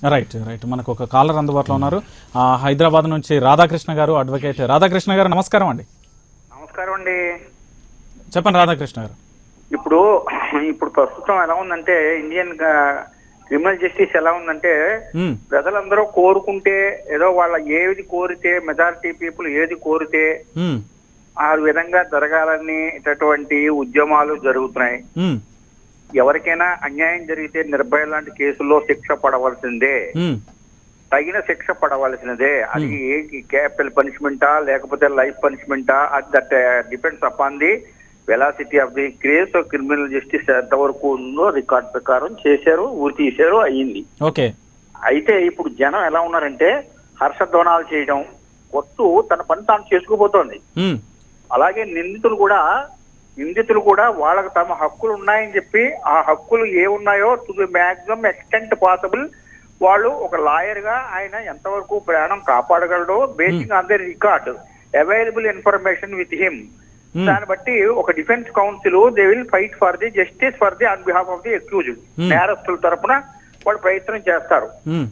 Right right మనకు ఒక caller అందుబాటులో ఉన్నారు ఆ, హైదరాబాద్ నుంచి రాధాకృష్ణ గారు అడ్వకేట్ రాధాకృష్ణ గారు నమస్కారం అండి నమస్కారం అండి చెప్పండి రాధాకృష్ణ గారు ఇప్పుడు ఇప్పుడు ప్రస్తుతం ఎలా ఉందంటే ఇండియన్ క్రిమినల్ జస్టిస్ ఎలా ఉందంటే ఉమ్, ప్రజలందరూ కోరుకుంటే ఏదో వాళ్ళ ఏది కోరితే మెజారిటీ పీపుల్ ఏది కోరితే ఉమ్, ఆ విధంగా జరగాలని ఇటువంటి ఉద్యమాలు జరుగుతున్నాయి ఉమ్, ఎవరికైనా అన్యాయం జరిగితే నిర్భయ లాంటి కేసుల్లో శిక్ష పడవలసిందే ఉమ్, తగిన శిక్ష పడవలసినదే అది క్యాపిటల్ పనిష్మెంటా లేకపోతే లైఫ్ పనిష్మెంటా అది that depends upon the velocity of the case criminal justice ఎంతవరకు ఉందో రికార్డ్ ప్రకారం చేశారు ఊరి తీశారు అయ్యింది ఓకే అయితే ఇప్పుడు జనం ఎలా ఉన్నారంటే హర్షధ్వనాలు చేయడం కొట్టు తన పని తాను చేసుకుపోతోంది ఉమ్, అలాగే నిందితులు కూడా నిందితులు కూడా వాళ్ళకి తమ హక్కులు ఉన్నాయని చెప్పి ఆ హక్కులు ఏ ఉన్నాయో to the maximum extent possible వాళ్ళు ఒక లాయర్ గా ఆయన ఎంతవరకు ప్రాణం కాపాడగలడో basing on the record available information with him Hmm. దాన్ని బట్టి ఒక defence council they will fight for the justice for the on behalf of the accused Hmm. నేరస్తుల తరపున వాళ్ళు ప్రయత్నం చేస్తారు ఉమ్,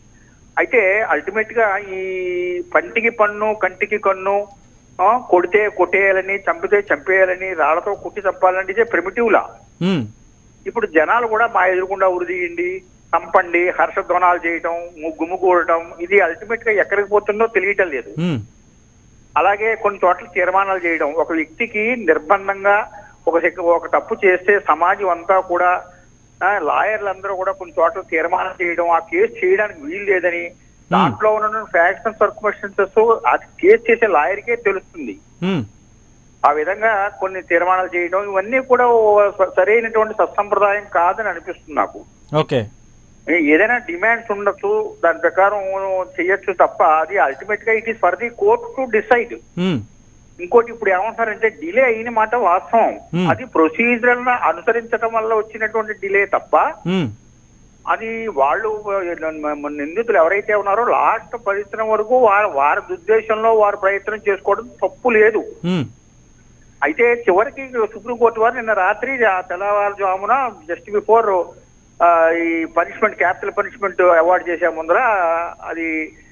అయితే అల్టిమేట్ గా ఈ పంటికి పన్ను కంటికి కన్ను ఆ, కొడితే కొట్టేయాలని చంపితే చంపేయాలని రాళ్లతో కుట్టి చంపాలని ఇదే ప్రిమిటివ్ లా ఉమ్, ఇప్పుడు జనాలు కూడా మా ఎదురుకుండా ఉరిదీయండి చంపండి హర్షధ్వనాలు చేయటం గుమ్ము కూడటం ఇది అల్టిమేట్ గా ఎక్కడికి పోతుందో తెలియటం లేదు ఉమ్, అలాగే కొన్ని చోట్ల తీర్మానాలు చేయడం ఒక వ్యక్తికి నిర్బంధంగా ఒక శిక్ష- ఒక తప్పు చేస్తే సమాజం అంతా కూడా ఆ, లాయర్లందరూ కూడా కొన్ని చోట్ల తీర్మానం చేయడం ఆ కేసు చేయడానికి వీలు లేదని దాంట్లో ఉన్న ఫ్యాక్ట్స్ అండ్ సర్కుమస్టెన్సెస్ ఆ కేసు చేసే లాయర్కే తెలుస్తుంది ఉమ్, ఆ విధంగా కొన్ని తీర్మానాలు చేయడం ఇవన్నీ కూడా ఓ స- సరైనటువంటి సత్సంప్రదాయం కాదని అనిపిస్తుంది నాకు ఓకే ఏదైనా డిమాండ్స్ ఉండొచ్చు దాని ప్రకారం చేయొచ్చు తప్ప అది అల్టిమేట్ గా it is for the court to decide um, ఇంకోటి ఇప్పుడు ఏమంటారంటే డిలే అయిన మాట వాస్తవం Hmm. అది ప్రొసీజర్ అనుసరించడం వల్ల వచ్చినటువంటి డిలే తప్ప ఉమ్, అది వాళ్ళు మన నిందితులు ఎవరైతే ఉన్నారో లాస్ట్ పరిశ్రమ వరకు వారి వారి ఉద్దేశంలో వారు ప్రయత్నం చేసుకోవడం తప్పు లేదు ఉమ్, అయితే చివరికి సుప్రీంకోర్టు వారు నిన్న రాత్రి ఆ తెల్లవారుజామున జస్ట్ బిఫోర్ ఈ పనిష్మెంట్ క్యాపిటల్ పనిష్మెంట్ అవార్డు చేసే ముందర అది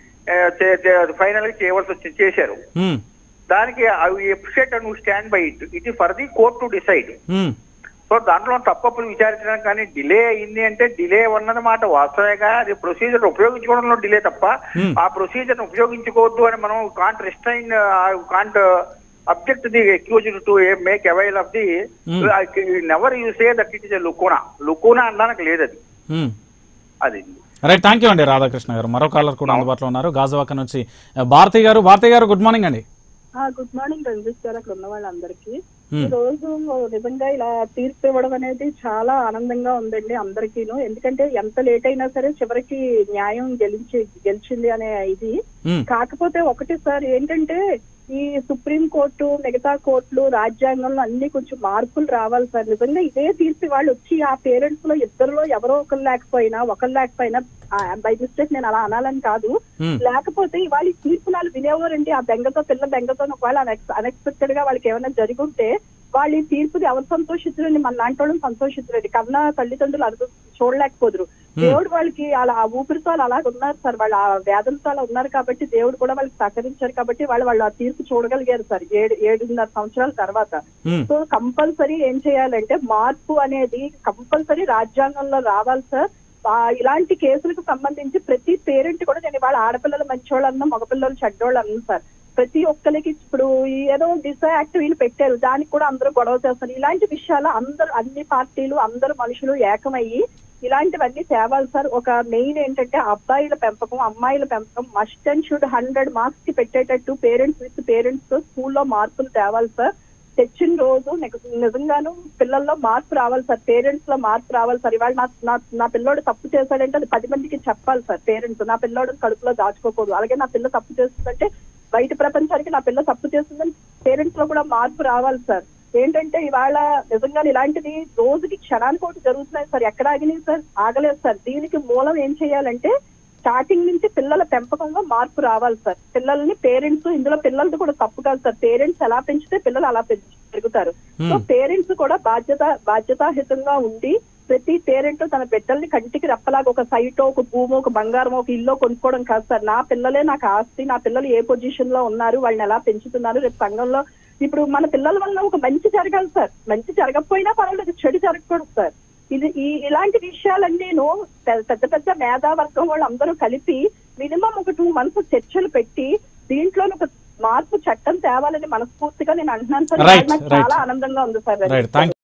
ఫైనల్ గా చేయవలసి వచ్చి చేశారు ఉమ్, దానికి accept and stand by it it for the court to decide um, so దాంట్లో తప్పప్పులు విచారించడం కానీ డిలే అయింది అంటే డిలే ఉన్నది మాట వాస్తవేగా అది ప్రొసీజర్ ఉపయోగించుకోవడంలో డిలే తప్ప Hmm. ఆ ప్రొసీజర్ ఉపయోగించుకోవద్దు అని మనం can't restrain can't object the accused to make avail of the Hmm. Never you say that it is లుకోనా లుకోనా అనడానికి లేదు అది ఉమ్. అది రైట్ థ్యాంక్ యూ అండి రాధాకృష్ణ గారు మరో కాలర్ కూడా అందుబాటులో ఉన్నారు గాజువాక నుంచి ఆ, భారతి గారు భారతి గారు గుడ్ మార్నింగ్ అండి గుడ్ మార్నింగ్ రంజిత్ గారు అక్కడ ఉన్న వాళ్ళందరికీ Hmm. ఈ రోజు నిజంగా ఇలా తీర్పు ఇవ్వడం అనేది చాలా ఆనందంగా ఉందండి అందరికీను ఎందుకంటే ఎంత లేట్ అయినా సరే చివరికి న్యాయం గెలిచి గెలిచింది అనే ఇది ఉమ్, కాకపోతే ఒకటి సార్ ఏంటంటే ఈ సుప్రీం కోర్టు మిగతా కోర్టులు రాజ్యాంగంలో అన్ని కొంచెం మార్పులు రావాలి సార్ నిజంగా ఇదే తీర్పు వాళ్ళు వచ్చి ఆ పేరెంట్స్ లో ఇద్దరులో ఎవరో ఒకరు లేకపోయినా ఒకరు లేకపోయినా బై మిస్టేక్ నేను అలా అనాలని కాదు ఉమ్, లేకపోతే ఇవాళ ఈ తీర్పు వాళ్ళు వినేవారండి ఆ బెంగతో పిల్ల బెంగతో ఒకవేళ అన్ఎక్స్పెక్టెడ్ గా వాళ్ళకి ఏమైనా జరిగి ఉంటే వాళ్ళు ఈ తీర్పుది ఎవరు సంతోషించరండి మన లాంటి వాళ్ళని సంతోషించరండి కన్నా తల్లిదండ్రులు అర్థ చూడలేకపోదురు దేవుడు వాళ్ళకి అలా ఆ ఊపిరితో వాళ్ళు అలాగ ఉన్నారు సార్ వాళ్ళు ఆ వేదనతో అలా ఉన్నారు కాబట్టి దేవుడు కూడా వాళ్ళకి సహకరించారు కాబట్టి వాళ్ళు వాళ్ళు ఆ తీర్పు చూడగలిగారు సార్ ఏడు ఏడున్నర సంవత్సరాల తర్వాత ఉమ్, సో కంపల్సరీ ఏం చేయాలంటే మార్పు అనేది కంపల్సరీ రాజ్యాంగంలో రావాలి సార్ ఆ, ఇలాంటి కేసులకు సంబంధించి ప్రతి పేరెంట్ కూడా నేను ఇవాళ ఆడపిల్లలు మంచోళ్ళన్నా మగపిల్లలు చెడ్డోళ్ళు అన్నా సార్ ప్రతి ఒక్కరికి ఇప్పుడు ఈ ఏదో దిశ యాక్ట్ వీళ్ళు పెట్టారు దానికి కూడా అందరూ గొడవ చేస్తారు ఇలాంటి విషయాలు అందరూ అన్ని పార్టీలు అందరు మనుషులు ఏకమయ్యి ఇలాంటివన్నీ తేవాలి సార్ ఒక మెయిన్ ఏంటంటే అబ్బాయిల పెంపకం అమ్మాయిల పెంపకం must and should hundred marks కి పెట్టేటట్టు పేరెంట్స్ విత్ పేరెంట్స్ స్కూల్లో మార్పులు తేవాలి సార్ తెచ్చిన రోజు నిజ- నిజంగాను పిల్లల్లో మార్పు రావాలి సార్ పేరెంట్స్ లో మార్పు రావాలి సార్ ఇవాళ నా- నా నా పిల్లోడు తప్పు చేశాడంటే అది పది మందికి చెప్పాలి సార్ పేరెంట్స్ నా పిల్లోడు కడుపులో దాచుకోకూడదు అలాగే నా పిల్ల తప్పు చేస్తుందంటే బయట ప్రపంచానికి నా పిల్ల తప్పు చేస్తుందని పేరెంట్స్ లో కూడా మార్పు రావాలి సార్ ఏంటంటే ఇవాళ నిజంగా ఇలాంటిది రోజుకి క్షణానికి ఒకటి జరుగుతున్నాయి సార్ ఎక్కడ ఆగినాయి సార్ ఆగలేదు సార్ దీనికి మూలం ఏం చేయాలంటే స్టార్టింగ్ నుంచి పిల్లల పెంపకంలో మార్పు రావాలి సార్ పిల్లల్ని పేరెంట్స్ ఇందులో పిల్లలది కూడా తప్పు కాదు సార్ పేరెంట్స్ ఎలా పెంచితే పిల్లలు అలా పెంచు- పెరుగుతారు సో Hmm. పేరెంట్స్ కూడా బాధ్యత బాధ్యతాహితంగా ఉండి ప్రతి పేరెంట్ తన బిడ్డల్ని కంటికి రెప్పలాగా ఒక సైటో ఒక భూమో ఒక బంగారం ఒక ఇల్లు కొనుక్కోవడం కాదు సార్ నా పిల్లలే నాకు ఆస్తి నా పిల్లలు ఏ పొజిషన్ లో ఉన్నారు వాళ్ళని ఎలా పెంచుతున్నారు రేపు సంఘంలో ఇప్పుడు మన పిల్లల వల్ల ఒక మంచి జరగాలి సార్ మంచి జరగకపోయినా పర్వాలేదు చెడు జరగకూడదు సార్ ఇది ఈ ఇలాంటి విషయాలన్నీను పె- పెద్ద పెద్ద మేధావర్గం వాళ్ళు అందరూ కలిపి మినిమం ఒక టూ మంత్స్ చర్చలు పెట్టి దీంట్లో ఒక మార్పు చట్టం తేవాలని మనస్ఫూర్తిగా నేను అంటున్నాను సార్ Right, నాకు right. చాలా ఆనందంగా ఉంది సార్ రైట్ థ్యాంక్